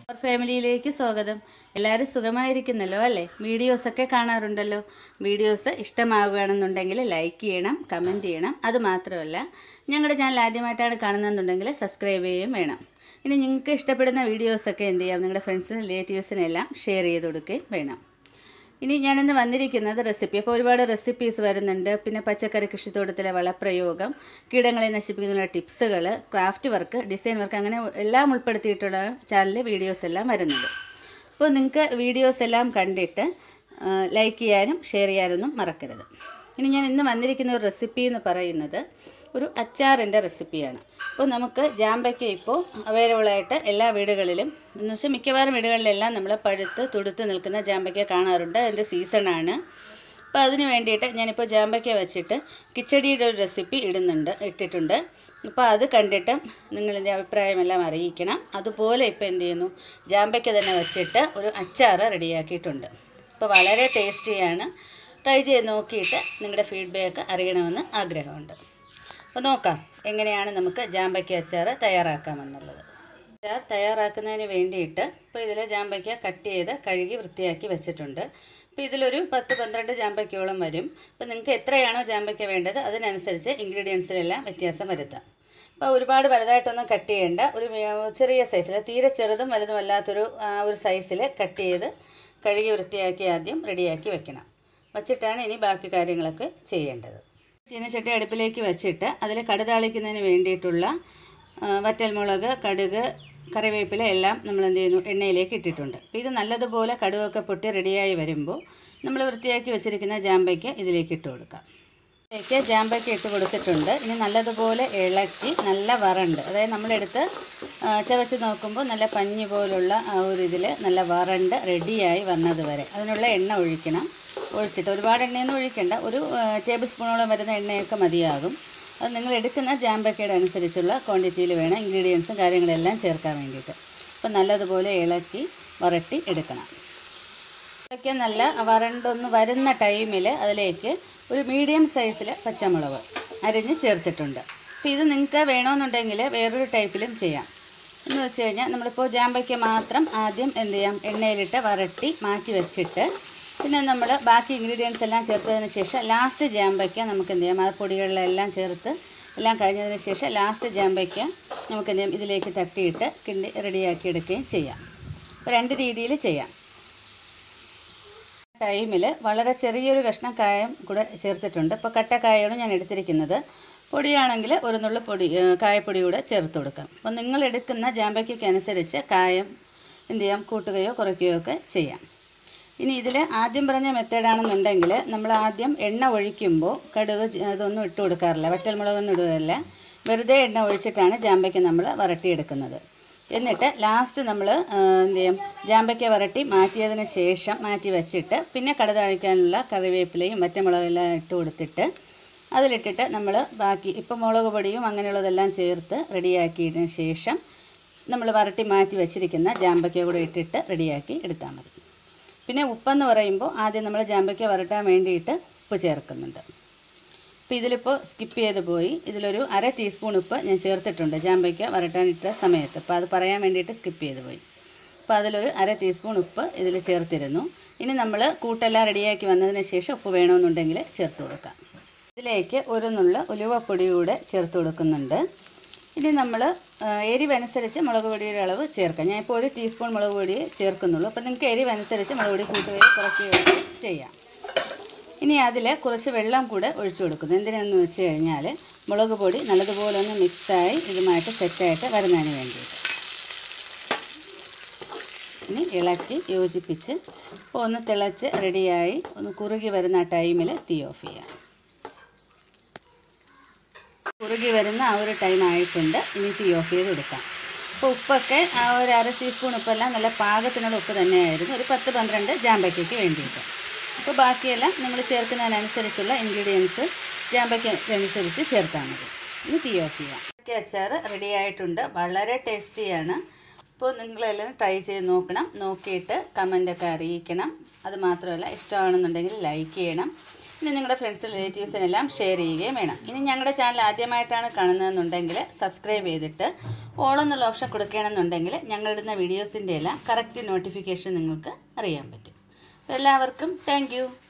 അവർ ഫാമിലിയിലേക്ക് സ്വാഗതം എല്ലാവരും സുഖമായിരിക്കുന്നല്ലോ അല്ലേ വീഡിയോസൊക്കെ കാണാറുണ്ടല്ലോ വീഡിയോസ് ഇഷ്ടമാവുകയാണെന്നുണ്ടെങ്കിൽ ലൈക്ക് ചെയ്യണം കമൻറ്റ് ചെയ്യണം അത് മാത്രമല്ല ഞങ്ങളുടെ ചാനൽ ആദ്യമായിട്ടാണ് കാണുന്നതെന്നുണ്ടെങ്കിൽ സബ്സ്ക്രൈബ് ചെയ്യുകയും വേണം ഇനി നിങ്ങൾക്ക് ഇഷ്ടപ്പെടുന്ന വീഡിയോസൊക്കെ എന്ത് ചെയ്യാം നിങ്ങളുടെ ഫ്രണ്ട്സിനും റിലേറ്റീവ്സിനെല്ലാം ഷെയർ ചെയ്ത് കൊടുക്കുകയും വേണം ഇനി ഞാനിന്ന് വന്നിരിക്കുന്നത് റെസിപ്പി അപ്പോൾ ഒരുപാട് റെസിപ്പീസ് വരുന്നുണ്ട് പിന്നെ പച്ചക്കറി കൃഷിത്തോട്ടത്തിലെ വളപ്രയോഗം കീടങ്ങളെ നശിപ്പിക്കുന്നതിനുള്ള ടിപ്സുകൾ ക്രാഫ്റ്റ് വർക്ക് ഡിസൈൻ വർക്ക് അങ്ങനെ എല്ലാം ഉൾപ്പെടുത്തിയിട്ടുള്ള ചാനലിൽ വീഡിയോസ് എല്ലാം വരുന്നത് അപ്പോൾ നിങ്ങൾക്ക് വീഡിയോസ് എല്ലാം കണ്ടിട്ട് ലൈക്ക് ചെയ്യാനും ഷെയർ ചെയ്യാനൊന്നും മറക്കരുത് ഇനി ഞാൻ ഇന്ന് വന്നിരിക്കുന്ന ഒരു റെസിപ്പി എന്ന് പറയുന്നത് ഒരു അച്ചാറിൻ്റെ റെസിപ്പിയാണ് അപ്പോൾ നമുക്ക് ജാമ്പയ്ക്ക ഇപ്പോൾ അവൈലബിൾ ആയിട്ട് എല്ലാ വീടുകളിലും എന്ന് വെച്ചാൽ മിക്കവാറും വീടുകളിലെല്ലാം നമ്മൾ പഴുത്ത് തുടുത്ത് നിൽക്കുന്ന ജാമ്പയ്ക്ക കാണാറുണ്ട് അതിൻ്റെ സീസണാണ് അപ്പോൾ അതിന് വേണ്ടിയിട്ട് ഞാനിപ്പോൾ ജാമ്പയ്ക്ക വെച്ചിട്ട് കിച്ചടിയുടെ ഒരു റെസിപ്പി ഇടുന്നുണ്ട് ഇട്ടിട്ടുണ്ട് അപ്പോൾ അത് കണ്ടിട്ട് നിങ്ങളിൻ്റെ അഭിപ്രായമെല്ലാം അറിയിക്കണം അതുപോലെ ഇപ്പോൾ എന്ത് ചെയ്യുന്നു ജാമ്പയ്ക്ക തന്നെ വെച്ചിട്ട് ഒരു അച്ചാർ റെഡിയാക്കിയിട്ടുണ്ട് അപ്പോൾ വളരെ ടേസ്റ്റിയാണ് ട്രൈ ചെയ്ത് നോക്കിയിട്ട് നിങ്ങളുടെ ഫീഡ്ബാക്ക് അറിയണമെന്ന് ആഗ്രഹമുണ്ട് അപ്പോൾ നോക്കാം എങ്ങനെയാണ് നമുക്ക് ജാമ്പയ്ക്ക അച്ചാർ തയ്യാറാക്കാമെന്നുള്ളത് അച്ചാർ തയ്യാറാക്കുന്നതിന് വേണ്ടിയിട്ട് ഇപ്പോൾ ഇതിൽ ജാമ്പയ്ക്ക കട്ട് ചെയ്ത് കഴുകി വൃത്തിയാക്കി വെച്ചിട്ടുണ്ട് അപ്പോൾ ഇതിലൊരു പത്ത് പന്ത്രണ്ട് ജാമ്പയ്ക്കോളം വരും അപ്പോൾ നിങ്ങൾക്ക് എത്രയാണോ ജാമ്പയ്ക്ക വേണ്ടത് അതിനനുസരിച്ച് ഇൻഗ്രീഡിയൻസിലെല്ലാം വ്യത്യാസം വരുത്താം അപ്പോൾ ഒരുപാട് വലുതായിട്ടൊന്നും കട്ട് ചെയ്യേണ്ട ഒരു മീ- ചെറിയ സൈസിൽ തീരെ ചെറുതും വലുതും അല്ലാത്തൊരു ആ ഒരു സൈസിൽ കട്ട് ചെയ്ത് കഴുകി വൃത്തിയാക്കി ആദ്യം റെഡിയാക്കി വെക്കണം വച്ചിട്ടാണ് ഇനി ബാക്കി കാര്യങ്ങളൊക്കെ ചെയ്യേണ്ടത് ചീനച്ചട്ടി അടുപ്പിലേക്ക് വെച്ചിട്ട് അതിൽ കടുതാളിക്കുന്നതിന് വേണ്ടിയിട്ടുള്ള ആ, വറ്റൽമുളക് കടുക് കറിവേപ്പില എല്ലാം നമ്മൾ എന്ത് ചെയ്യുന്നു എണ്ണയിലേക്ക് ഇട്ടിട്ടുണ്ട് അപ്പോൾ ഇത് നല്ലതുപോലെ കടുവൊക്കെ പൊട്ടി റെഡിയായി വരുമ്പോൾ നമ്മൾ വൃത്തിയാക്കി വെച്ചിരിക്കുന്ന ജാമ്പയ്ക്ക് ഇതിലേക്ക് ഇട്ട് കൊടുക്കാം ഇതിലേക്ക് ജാമ്പയ്ക്ക് ഇട്ട് കൊടുത്തിട്ടുണ്ട് ഇനി നല്ലതുപോലെ ഇളക്കി നല്ല വറണ്ട് അതായത് നമ്മളെടുത്ത് ആ, ചവച്ച് നോക്കുമ്പോൾ നല്ല പഞ്ഞി പോലുള്ള ആ ഒരു ഇതിൽ നല്ല വറണ്ട് റെഡിയായി വന്നത് വരെ അതിനുള്ള എണ്ണ ഒഴിക്കണം ഒഴിച്ചിട്ട് ഒരുപാട് എണ്ണയൊന്നും ഒഴിക്കേണ്ട ഒരു ആ, ടേബിൾ സ്പൂണോളം വരുന്ന എണ്ണയൊക്കെ മതിയാകും അത് നിങ്ങൾ എടുക്കുന്ന ജാമ്പയ്ക്കയുടെ അനുസരിച്ചുള്ള ക്വാണ്ടിറ്റിയിൽ വേണം ഇൻഗ്രീഡിയൻസും കാര്യങ്ങളെല്ലാം ചേർക്കാൻ വേണ്ടിയിട്ട് അപ്പോൾ നല്ലതുപോലെ ഇളക്കി വരട്ടി എടുക്കണം ഇതൊക്കെ നല്ല വരണ്ടൊന്ന് വരുന്ന ടൈമിൽ അതിലേക്ക് ഒരു മീഡിയം സൈസിൽ പച്ചമുളക് അരിഞ്ഞ് ചേർത്തിട്ടുണ്ട് അപ്പോൾ ഇത് നിങ്ങൾക്ക് വേണമെന്നുണ്ടെങ്കിൽ വേറൊരു ടൈപ്പിലും ചെയ്യാം എന്ന് വെച്ച് കഴിഞ്ഞാൽ നമ്മളിപ്പോൾ ജാമ്പയ്ക്ക മാത്രം ആദ്യം എന്ത് ചെയ്യാം എണ്ണയിലിട്ട് വരട്ടി മാറ്റി വെച്ചിട്ട് പിന്നെ നമ്മൾ ബാക്കി ഇൻഗ്രീഡിയൻസ് എല്ലാം ചേർത്തതിന് ശേഷം ലാസ്റ്റ് ജാമ്പയ്ക്ക നമുക്ക് എന്ത് ചെയ്യാം ആ പൊടികളിലെല്ലാം ചേർത്ത് എല്ലാം കഴിഞ്ഞതിന് ശേഷം ലാസ്റ്റ് ജാമ്പയ്ക്ക നമുക്ക് എന്ത് ചെയ്യാം ഇതിലേക്ക് തട്ടിയിട്ട് കിണ്ടി റെഡിയാക്കി എടുക്കുകയും ചെയ്യാം അപ്പോൾ രണ്ട് രീതിയിൽ ചെയ്യാം ടൈമിൽ വളരെ ചെറിയൊരു കഷ്ണം കായം കൂടെ ചേർത്തിട്ടുണ്ട് ഇപ്പോൾ കട്ടക്കായാണ് ഞാൻ എടുത്തിരിക്കുന്നത് പൊടിയാണെങ്കിൽ ഒരു നുള്ളു പൊടി ഏ, കായപ്പൊടി കൂടെ ചേർത്ത് കൊടുക്കാം അപ്പോൾ നിങ്ങൾ എടുക്കുന്ന ജാമ്പയ്ക്കൊക്കെ അനുസരിച്ച് കായം എന്ത് ചെയ്യാം കൂട്ടുകയോ കുറയ്ക്കുകയോ ഒക്കെ ചെയ്യാം ഇനി ഇതിൽ ആദ്യം പറഞ്ഞ മെത്തേഡാണെന്നുണ്ടെങ്കിൽ നമ്മൾ ആദ്യം എണ്ണ ഒഴിക്കുമ്പോൾ കടുക് ചെ- അതൊന്നും ഇട്ട് കൊടുക്കാറില്ല വറ്റൽമുളകൊന്നും ഇടുകയല്ല വെറുതെ എണ്ണ ഒഴിച്ചിട്ടാണ് ജാമ്പയ്ക്ക് നമ്മൾ വരട്ടിയെടുക്കുന്നത് എന്നിട്ട് ലാസ്റ്റ് നമ്മൾ എന്ത് ചെയ്യും ജാമ്പയ്ക്ക വരട്ടി മാറ്റിയതിന് ശേഷം മാറ്റി വെച്ചിട്ട് പിന്നെ കടുതഴിക്കാനുള്ള കറിവേപ്പിലയും വറ്റമുളകെല്ലാം ഇട്ട് കൊടുത്തിട്ട് അതിലിട്ടിട്ട് നമ്മൾ ബാക്കി ഇപ്പം മുളക് പൊടിയും അങ്ങനെയുള്ളതെല്ലാം ചേർത്ത് റെഡിയാക്കിയതിന് ശേഷം നമ്മൾ വരട്ടി മാറ്റി വെച്ചിരിക്കുന്ന ജാമ്പയ്ക്ക കൂടെ ഇട്ടിട്ട് റെഡിയാക്കി എടുത്താൽ മതി പിന്നെ ഉപ്പെന്ന് പറയുമ്പോൾ ആദ്യം നമ്മൾ ജാമ്പയ്ക്ക വരട്ടാൻ വേണ്ടിയിട്ട് ഉപ്പ് ചേർക്കുന്നുണ്ട് അപ്പോൾ ഇതിലിപ്പോൾ സ്കിപ്പ് ചെയ്ത് പോയി ഇതിലൊരു അര ടീസ്പൂൺ ഉപ്പ് ഞാൻ ചേർത്തിട്ടുണ്ട് ജാമ്പയ്ക്ക വരട്ടാനിട്ട സമയത്ത് അപ്പോൾ അത് പറയാൻ വേണ്ടിയിട്ട് സ്കിപ്പ് ചെയ്ത് പോയി അപ്പോൾ അതിലൊരു അര ടീസ്പൂൺ ഉപ്പ് ഇതിൽ ചേർത്തിരുന്നു ഇനി നമ്മൾ കൂട്ടെല്ലാം റെഡിയാക്കി വന്നതിന് ശേഷം ഉപ്പ് വേണമെന്നുണ്ടെങ്കിൽ ചേർത്ത് കൊടുക്കാം ഇതിലേക്ക് ഒരു നുള്ള ഉലുവപ്പൊടി കൂടെ ചേർത്ത് കൊടുക്കുന്നുണ്ട് ഇനി നമ്മൾ എരിവനുസരിച്ച് മുളക് പൊടിയുടെ അളവ് ചേർക്കാം ഞാൻ ഇപ്പോൾ ഒരു ടീസ്പൂൺ മുളക് പൊടി ചേർക്കുന്നുള്ളൂ അപ്പോൾ നിങ്ങൾക്ക് എരിവനുസരിച്ച് മുളക് പൊടി കൂട്ടുകയോ കുറയ്ക്കുകയോ ഒക്കെ ചെയ്യാം ഇനി അതിൽ കുറച്ച് വെള്ളം കൂടെ ഒഴിച്ചു കൊടുക്കുന്നു എന്തിനാന്ന് വെച്ച് കഴിഞ്ഞാൽ മുളക് പൊടി നല്ലതുപോലെ ഒന്ന് മിക്സായി ഇതുമായിട്ട് സെറ്റായിട്ട് വരുന്നതിന് വേണ്ടിയിട്ട് ഇനി ഇളക്കി യോജിപ്പിച്ച് ഒന്ന് തിളച്ച് റെഡിയായി ഒന്ന് കുറുകി വരുന്ന ആ ടൈമിൽ തീ ഓഫ് ചെയ്യാം കുറുകി വരുന്ന ആ ഒരു ടൈം ആയിട്ടുണ്ട് ഇനി തീ ഓഫ് ചെയ്ത് കൊടുക്കാം അപ്പോൾ ഉപ്പൊക്കെ ആ ഒരു അര ടീസ്പൂൺ ഉപ്പെല്ലാം നല്ല പാകത്തിനുള്ള ഉപ്പ് തന്നെയായിരുന്നു ഒരു പത്ത് പന്ത്രണ്ട് ജാമ്പയ്ക്കയ്ക്ക് വേണ്ടിയിട്ട് അപ്പോൾ ബാക്കിയെല്ലാം നിങ്ങൾ ചേർക്കുന്നതിനനുസരിച്ചുള്ള ഇൻഗ്രീഡിയൻസ് ജാമ്പയ്ക്ക് അനുസരിച്ച് ചേർത്താൽ മതി ഇനി തീ ഓഫ് ചെയ്യാം ജാമ്പയ്ക്ക അച്ചാർ റെഡി ആയിട്ടുണ്ട് വളരെ ടേസ്റ്റിയാണ് അപ്പോൾ നിങ്ങളെല്ലാം ട്രൈ ചെയ്ത് നോക്കണം നോക്കിയിട്ട് കമൻ്റൊക്കെ അറിയിക്കണം അത് മാത്രമല്ല ഇഷ്ടമാണെന്നുണ്ടെങ്കിൽ ലൈക്ക് ചെയ്യണം ഇനി നിങ്ങളുടെ ഫ്രണ്ട്സ് റിലേറ്റീവ്സിനെല്ലാം ഷെയർ ചെയ്യുകയും വേണം ഇനി ഞങ്ങളുടെ ചാനൽ ആദ്യമായിട്ടാണ് കാണുന്നതെന്നുണ്ടെങ്കിൽ സബ്സ്ക്രൈബ് ചെയ്തിട്ട് ഓളെന്നുള്ള ഓപ്ഷൻ കൊടുക്കുകയാണെന്നുണ്ടെങ്കിൽ ഞങ്ങളിടുന്ന വീഡിയോസിൻ്റെ എല്ലാം കറക്റ്റ് നോട്ടിഫിക്കേഷൻ നിങ്ങൾക്ക് അറിയാൻ പറ്റും അപ്പോൾ എല്ലാവർക്കും താങ്ക്